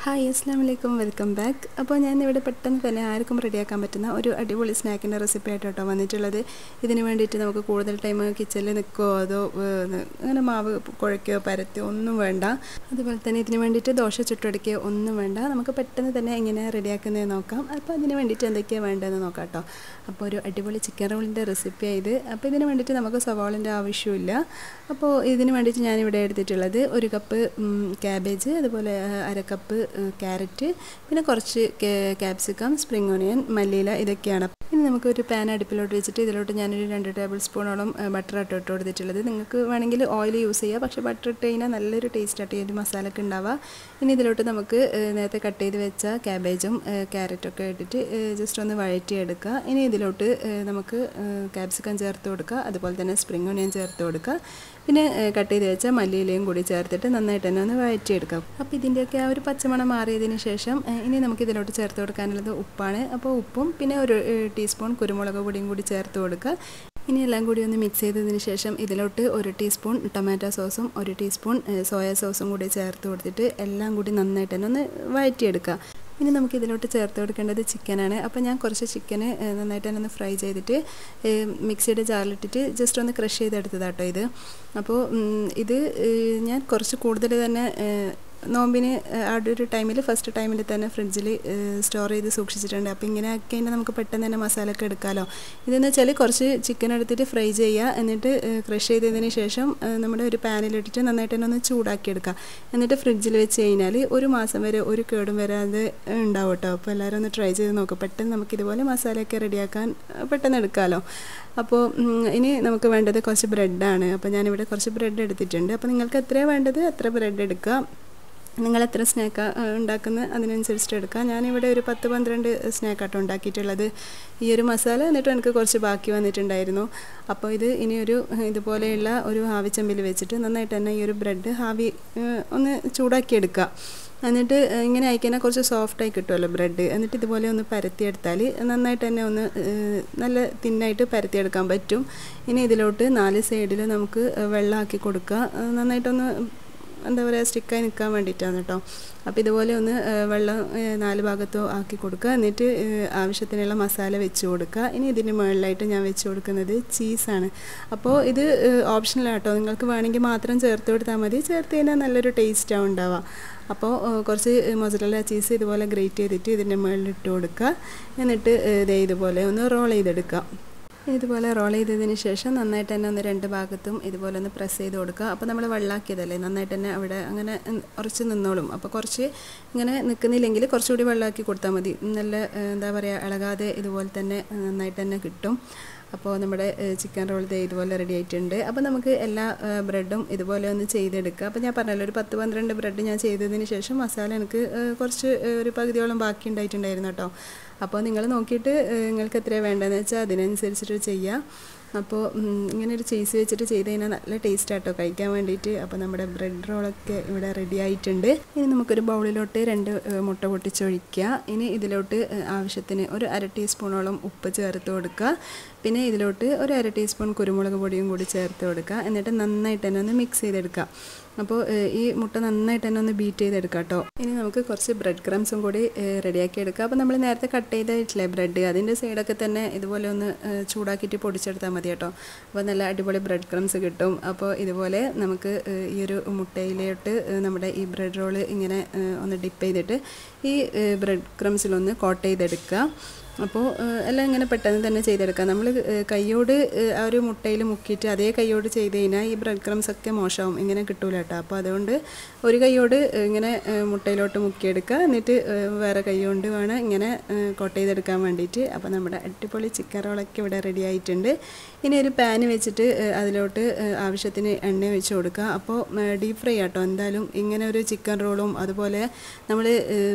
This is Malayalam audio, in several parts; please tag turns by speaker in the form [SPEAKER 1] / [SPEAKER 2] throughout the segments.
[SPEAKER 1] ഹായ് അസ്സാം വലൈക്കും വെൽക്കം ബാക്ക് അപ്പോൾ ഞാൻ ഇവിടെ പെട്ടെന്ന് തന്നെ ആർക്കും റെഡിയാക്കാൻ പറ്റുന്ന ഒരു അടിപൊളി സ്നാക്കിൻ്റെ റെസിപ്പി ആയിട്ട് കേട്ടോ വന്നിട്ടുള്ളത് ഇതിന് വേണ്ടിയിട്ട് നമുക്ക് കൂടുതൽ ടൈം കിച്ചണിൽ നിൽക്കുകയോ അതോ ഏഹ്, അങ്ങനെ മാവ് കുഴയ്ക്കുകയോ പരത്തുകയോ ഒന്നും വേണ്ട അതുപോലെ തന്നെ ഇതിന് വേണ്ടിയിട്ട് ദോശ ചുട്ടടിക്കുകയോ ഒന്നും വേണ്ട നമുക്ക് പെട്ടെന്ന് തന്നെ എങ്ങനെയാണ് റെഡിയാക്കുന്നത് നോക്കാം അപ്പോൾ അതിന് വേണ്ടിയിട്ട് എന്തൊക്കെയാണ് വേണ്ടതെന്ന് നോക്കാം കേട്ടോ അപ്പോൾ ഒരു അടിപൊളി ചിക്കൻ റോളിൻ്റെ റെസിപ്പിയാണ് ഇത് അപ്പോൾ ഇതിന് വേണ്ടിയിട്ട് നമുക്ക് സവാളിൻ്റെ ആവശ്യമില്ല അപ്പോൾ ഇതിന് വേണ്ടിയിട്ട് ഞാനിവിടെ എടുത്തിട്ടുള്ളത് ഒരു കപ്പ് ക്യാബേജ് അതുപോലെ ആ, അര കപ്പ് ക്യാരറ്റ് പിന്നെ കുറച്ച് ക്യാപ്സിക്കം സ്പ്രിംഗ് ഓണിയൻ മല്ലിയില ഇതൊക്കെയാണ് ഇനി നമുക്ക് ഒരു പാൻ അടുപ്പിലോട്ട് വെച്ചിട്ട് ഇതിലോട്ട് ഞാനൊരു രണ്ട് ടേബിൾ സ്പൂണോളം ബട്ടർ ആട്ടോ ഇട്ട് കൊടുത്തിട്ടുള്ളത് നിങ്ങൾക്ക് വേണമെങ്കിൽ ഓയിൽ യൂസ് ചെയ്യുക പക്ഷേ ബട്ടർ ഇട്ട് കഴിഞ്ഞാൽ നല്ലൊരു ടേസ്റ്റ് ആയിട്ട് ഈ ഒരു മസാലക്ക് ഉണ്ടാവുക ഇനി ഇതിലോട്ട് നമുക്ക് ഏഹ്, നേരത്തെ കട്ട് ചെയ്ത് വെച്ച ക്യാബേജും ക്യാരറ്റും ഒക്കെ ഇട്ടിട്ട് ജസ്റ്റ് ഒന്ന് വഴറ്റിയെടുക്കുക ഇനി ഇതിലോട്ട് ഏഹ്, നമുക്ക് ക്യാപ്സിക്കം ചേർത്ത് കൊടുക്കുക അതുപോലെ തന്നെ സ്പ്രിംഗ് ഓണിയൻ ചേർത്ത് കൊടുക്കുക പിന്നെ കട്ട് ചെയ്ത് വെച്ച മല്ലിയിലയും കൂടി ചേർത്തിട്ട് നന്നായിട്ട് തന്നെ ഒന്ന് വഴറ്റിയെടുക്കാം അപ്പോൾ ഇതിൻ്റെയൊക്കെ ആ ഒരു പച്ചമണം മാറിയതിന് ശേഷം ഏഹ്, ഇനി നമുക്ക് ഇതിലോട്ട് ചേർത്ത് കൊടുക്കാനുള്ളത് ഉപ്പാണ് അപ്പോൾ ഉപ്പും പിന്നെ ഒരു ഏഹ്, ടീസ്പൂൺ കുരുമുളക് പൊടിയും കൂടി ചേർത്ത് കൊടുക്കുക ഇനി എല്ലാം കൂടി ഒന്ന് മിക്സ് ചെയ്തതിന് ശേഷം ഇതിലോട്ട് ഒരു ടീസ്പൂൺ ടൊമാറ്റോ സോസും ഒരു ടീസ്പൂൺ ഏഹ്, സോയ സോസും കൂടി ചേർത്ത് കൊടുത്തിട്ട് എല്ലാം കൂടി നന്നായിട്ട് തന്നെ ഒന്ന് വഴറ്റിയെടുക്കുക ഇനി നമുക്ക് ഇതിലോട്ട് ചേർത്ത് കൊടുക്കേണ്ടത് ചിക്കനാണ് അപ്പോൾ ഞാൻ കുറച്ച് ചിക്കന് നന്നായിട്ട് തന്നെ ഒന്ന് ഫ്രൈ ചെയ്തിട്ട് ഏഹ്, മിക്സിയുടെ ജാറിലിട്ടിട്ട് ജസ്റ്റ് ഒന്ന് ക്രഷ് ചെയ്തെടുത്തതാട്ടോ ഇത് അപ്പോൾ ഉം, ഇത് ഏഹ്, ഞാൻ കുറച്ച് കൂടുതൽ തന്നെ ഏഹ്, നോമ്പിന് ഏഹ്, ആ ഒരു ടൈമിൽ ഫസ്റ്റ് ടൈമിൽ തന്നെ ഫ്രിഡ്ജിൽ സ്റ്റോർ ചെയ്ത് സൂക്ഷിച്ചിട്ടുണ്ട് അപ്പോൾ ഇങ്ങനെ ആക്കി കഴിഞ്ഞാൽ നമുക്ക് പെട്ടെന്ന് തന്നെ മസാല ഒക്കെ എടുക്കാമല്ലോ ഇതെന്ന് വെച്ചാൽ കുറച്ച് ചിക്കൻ എടുത്തിട്ട് ഫ്രൈ ചെയ്യുക എന്നിട്ട് ക്രഷ് ചെയ്തതിന് ശേഷം ഏഹ്, നമ്മുടെ ഒരു പാനിലിട്ടിട്ട് നന്നായിട്ട് തന്നെ ഒന്ന് ചൂടാക്കി എടുക്കുക എന്നിട്ട് ഫ്രിഡ്ജിൽ വെച്ച് കഴിഞ്ഞാൽ ഒരു മാസം വരെ ഒരു കേടും വരാതെ ഉണ്ടാവും കേട്ടോ അപ്പോൾ എല്ലാവരും ഒന്ന് ട്രൈ ചെയ്ത് നോക്കുക പെട്ടെന്ന് നമുക്ക് ഇതുപോലെ മസാലയൊക്കെ റെഡിയാക്കാൻ ഏഹ്, പെട്ടെന്ന് എടുക്കാമല്ലോ അപ്പോൾ ഉം, ഇനി നമുക്ക് വേണ്ടത് കുറച്ച് ബ്രെഡാണ് അപ്പോൾ ഞാനിവിടെ കുറച്ച് ബ്രെഡ് എടുത്തിട്ടുണ്ട് അപ്പോൾ നിങ്ങൾക്ക് എത്രയാണ് വേണ്ടത് അത്ര ബ്രെഡ് എടുക്കുക നിങ്ങൾ എത്ര സ്നാക്ക് ഉണ്ടാക്കുന്ന അതിനനുസരിച്ചിട്ട് എടുക്കുക ഞാനിവിടെ ഒരു പത്ത് പന്ത്രണ്ട് സ്നാക്കാട്ടോ ഉണ്ടാക്കിയിട്ടുള്ളത് ഈ ഒരു മസാല എന്നിട്ട് എനിക്ക് കുറച്ച് ബാക്കി വന്നിട്ടുണ്ടായിരുന്നു അപ്പോൾ ഇത് ഇനിയൊരു ഇതുപോലെയുള്ള ഒരു ആവിച്ചമ്പിൽ വെച്ചിട്ട് നന്നായിട്ട് തന്നെ ഈ ഒരു ബ്രെഡ് ആവി ഏഹ്, ഒന്ന് ചൂടാക്കി എടുക്കുക എന്നിട്ട് ഇങ്ങനെ ആയിക്കഴിഞ്ഞാൽ കുറച്ച് സോഫ്റ്റായി കിട്ടുമല്ലോ ബ്രെഡ് എന്നിട്ട് ഇതുപോലെ ഒന്ന് പരത്തിയെടുത്താൽ നന്നായിട്ട് തന്നെ ഒന്ന് ഏഹ്, നല്ല തിന്നായിട്ട് പരത്തിയെടുക്കാൻ പറ്റും ഇനി ഇതിലോട്ട് നാല് സൈഡിൽ നമുക്ക് വെള്ളമാക്കി കൊടുക്കുക ഏഹ്, നന്നായിട്ടൊന്ന് എന്താ പറയുക സ്റ്റിക്കായി നിൽക്കാൻ വേണ്ടിയിട്ടാണ് കേട്ടോ അപ്പോൾ ഇതുപോലെ ഒന്ന് ഏഹ്, വെള്ളം ഏഹ്, നാല് ഭാഗത്തും ആക്കി കൊടുക്കുക എന്നിട്ട് ഏഹ്, ആവശ്യത്തിനുള്ള മസാല വെച്ച് കൊടുക്കുക ഇനി ഇതിന് മുകളിലായിട്ട് ഞാൻ വെച്ച് കൊടുക്കുന്നത് ചീസാണ് അപ്പോൾ ഇത് ഓപ്ഷണലാണ് കേട്ടോ നിങ്ങൾക്ക് വേണമെങ്കിൽ മാത്രം ചേർത്ത് കൊടുത്താൽ മതി ചേർത്ത് കഴിഞ്ഞാൽ നല്ലൊരു ടേസ്റ്റാണ് ഉണ്ടാവുക അപ്പോൾ ഏഹ്, കുറച്ച് മൊസറല്ല ചീസ് ഇതുപോലെ ഗ്രേറ്റ് ചെയ്തിട്ട് ഇതിൻ്റെ മുകളിൽ ഇട്ട് കൊടുക്കുക എന്നിട്ട് ഏഹ്, ദേ ഇതുപോലെ ഒന്ന് റോൾ ചെയ്തെടുക്കുക ഇതുപോലെ റോൾ ചെയ്തതിന് ശേഷം നന്നായിട്ട് തന്നെ ഒന്ന് രണ്ട് ഭാഗത്തും ഇതുപോലെ ഒന്ന് പ്രസ് ചെയ്ത് കൊടുക്കുക അപ്പോൾ നമ്മൾ വെള്ളമാക്കിയതല്ലേ നന്നായിട്ട് തന്നെ അവിടെ അങ്ങനെ ഉം, ഉറച്ച് നിന്നോളും അപ്പോൾ കുറച്ച് ഇങ്ങനെ നിൽക്കുന്നില്ലെങ്കിൽ കുറച്ചുകൂടി വെള്ളമാക്കി കൊടുത്താൽ മതി നല്ല ഏഹ്, എന്താ പറയുക ഇളകാതെ ഇതുപോലെ തന്നെ ഏഹ്, നന്നായിട്ട് തന്നെ കിട്ടും അപ്പോൾ നമ്മുടെ ചിക്കൻ റോൾ ദേ ഇതുപോലെ റെഡി ആയിട്ടുണ്ട് അപ്പോൾ നമുക്ക് എല്ലാ ഏഹ്, ബ്രെഡും ഇതുപോലെ ഒന്ന് ചെയ്തെടുക്കുക അപ്പോൾ ഞാൻ പറഞ്ഞല്ലോ ഒരു പത്ത് പന്ത്രണ്ട് ബ്രെഡ് ഞാൻ ചെയ്തതിന് ശേഷം മസാല എനിക്ക് ഏഹ്, കുറച്ച് ഏഹ്, ഒരു പകുതിയോളം ബാക്കി ഉണ്ടായിട്ടുണ്ടായിരുന്നു കേട്ടോ അപ്പോൾ നിങ്ങൾ നോക്കിയിട്ട് ഏഹ്, നിങ്ങൾക്ക് എത്രയാണ് വേണ്ടതെന്ന് വെച്ചാൽ അതിനനുസരിച്ചിട്ട് ചെയ്യുക അപ്പോൾ ഉം, ഇങ്ങനെ ഒരു ചീസ് വെച്ചിട്ട് ചെയ്ത് കഴിഞ്ഞാൽ നല്ല ടേസ്റ്റ് ആട്ടോ കഴിക്കാൻ വേണ്ടിയിട്ട് അപ്പോൾ നമ്മുടെ ബ്രെഡ് റോളൊക്കെ ഇവിടെ റെഡി ആയിട്ടുണ്ട് ഇനി നമുക്കൊരു ബൗളിലോട്ട് രണ്ട് ഏഹ്, മുട്ട പൊട്ടിച്ചൊഴിക്കുക ഇനി ഇതിലോട്ട് ഏഹ്, ആവശ്യത്തിന് ഒരു അര ടീസ്പൂണോളം ഉപ്പ് ചേർത്ത് കൊടുക്കുക പിന്നെ ഇതിലോട്ട് ഒരു അര ടീസ്പൂൺ കുരുമുളക് പൊടിയും കൂടി ചേർത്ത് കൊടുക്കുക എന്നിട്ട് നന്നായിട്ട് തന്നെ ഒന്ന് മിക്സ് ചെയ്തെടുക്കുക അപ്പോൾ ഏഹ്, ഈ മുട്ട നന്നായിട്ട് തന്നെ ഒന്ന് ബീറ്റ് ചെയ്തെടുക്കുക കേട്ടോ ഇനി നമുക്ക് കുറച്ച് ബ്രെഡ് ക്രംസും കൂടി ഏഹ്, റെഡിയാക്കി എടുക്കുക അപ്പോൾ നമ്മൾ നേരത്തെ കട്ട് ചെയ്തിട്ടില്ലേ ബ്രെഡ് അതിൻ്റെ സൈഡൊക്കെ തന്നെ ഇതുപോലെ ഒന്ന് ഏഹ്, ചൂടാക്കിയിട്ട് പൊടിച്ചെടുത്താൽ മതി കേട്ടോ അപ്പോൾ നല്ല അടിപൊളി ബ്രെഡ് ക്രംസ് കിട്ടും അപ്പോൾ ഇതുപോലെ നമുക്ക് ഏഹ്, ഈ ഒരു മുട്ടയിലോട്ട് ഏഹ്, നമ്മുടെ ഈ ബ്രെഡ് റോള് ഇങ്ങനെ ഏഹ്, ഒന്ന് ഡിപ്പ് ചെയ്തിട്ട് ഈ ഏഹ്, ബ്രെഡ് ക്രംസിലൊന്ന് കോട്ട് ചെയ്തെടുക്കുക അപ്പോൾ ഏഹ്, എല്ലാം ഇങ്ങനെ പെട്ടെന്ന് തന്നെ ചെയ്തെടുക്കാം നമ്മൾ ഏഹ്, കൈയോട് ഏഹ്, ആ ഒരു മുട്ടയിൽ മുക്കിയിട്ട് അതേ കൈയോട് ചെയ്ത് കഴിഞ്ഞാൽ ഈ ബ്രെഡ് ക്രംസ് ഒക്കെ മോശമാവും ഇങ്ങനെ കിട്ടൂല കേട്ടോ അപ്പോൾ അതുകൊണ്ട് ഒരു കൈയോട് ഏഹ്, ഇങ്ങനെ ഏഹ്, മുട്ടയിലോട്ട് മുക്കിയെടുക്കുക എന്നിട്ട് ഏഹ്, വേറെ കൈ കൊണ്ട് വേണം ഇങ്ങനെ കോട്ട് ചെയ്തെടുക്കാൻ വേണ്ടിയിട്ട് അപ്പോൾ നമ്മുടെ അടിപൊളി ചിക്കൻ റോളൊക്കെ ഇവിടെ റെഡി ആയിട്ടുണ്ട് ഇനി ഒരു പാന് വെച്ചിട്ട് ഏഹ്, അതിലോട്ട് ഏഹ്, ആവശ്യത്തിന് എണ്ണ ഒഴിച്ച് കൊടുക്കുക അപ്പോൾ ഡീപ്പ് ഫ്രൈ ആട്ടോ എന്തായാലും ഇങ്ങനെ ഒരു ചിക്കൻ റോളും അതുപോലെ നമ്മൾ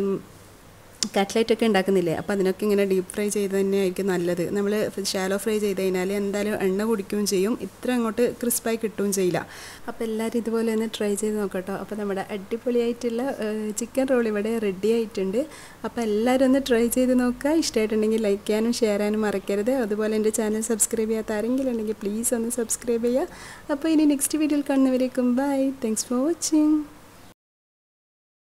[SPEAKER 1] കട്ട്ലൈറ്റ് ഒക്കെ ഉണ്ടാക്കുന്നില്ലേ അപ്പോൾ അതിനൊക്കെ ഇങ്ങനെ ഡീപ്പ് ഫ്രൈ ചെയ്ത് തന്നെയായിരിക്കും നല്ലത് നമ്മൾ ഷാലോ ഫ്രൈ ചെയ്ത് കഴിഞ്ഞാൽ എന്തായാലും എണ്ണ കുടിക്കുകയും ചെയ്യും ഇത്ര അങ്ങോട്ട് ക്രിസ്പായി കിട്ടുകയും ചെയ്യില്ല അപ്പോൾ എല്ലാവരും ഇതുപോലെ ഒന്ന് ട്രൈ ചെയ്ത് നോക്കട്ടോ അപ്പോൾ നമ്മുടെ അടിപൊളിയായിട്ടുള്ള ചിക്കൻ റോൾ ഇവിടെ റെഡി ആയിട്ടുണ്ട് അപ്പോൾ എല്ലാവരും ഒന്ന് ട്രൈ ചെയ്ത് നോക്കുക ഇഷ്ടമായിട്ടുണ്ടെങ്കിൽ ലൈക്ക് ചെയ്യാനും ഷെയർ ചെയ്യാനും മറക്കരുത് അതുപോലെ എൻ്റെ ചാനൽ സബ്സ്ക്രൈബ് ചെയ്യാത്ത ആരെങ്കിലും ഉണ്ടെങ്കിൽ പ്ലീസ് ഒന്ന് സബ്സ്ക്രൈബ് ചെയ്യുക അപ്പോൾ ഇനി നെക്സ്റ്റ് വീഡിയോയിൽ കാണുന്നവരേക്കും ബൈ താങ്ക്സ് ഫോർ വാച്ചിങ്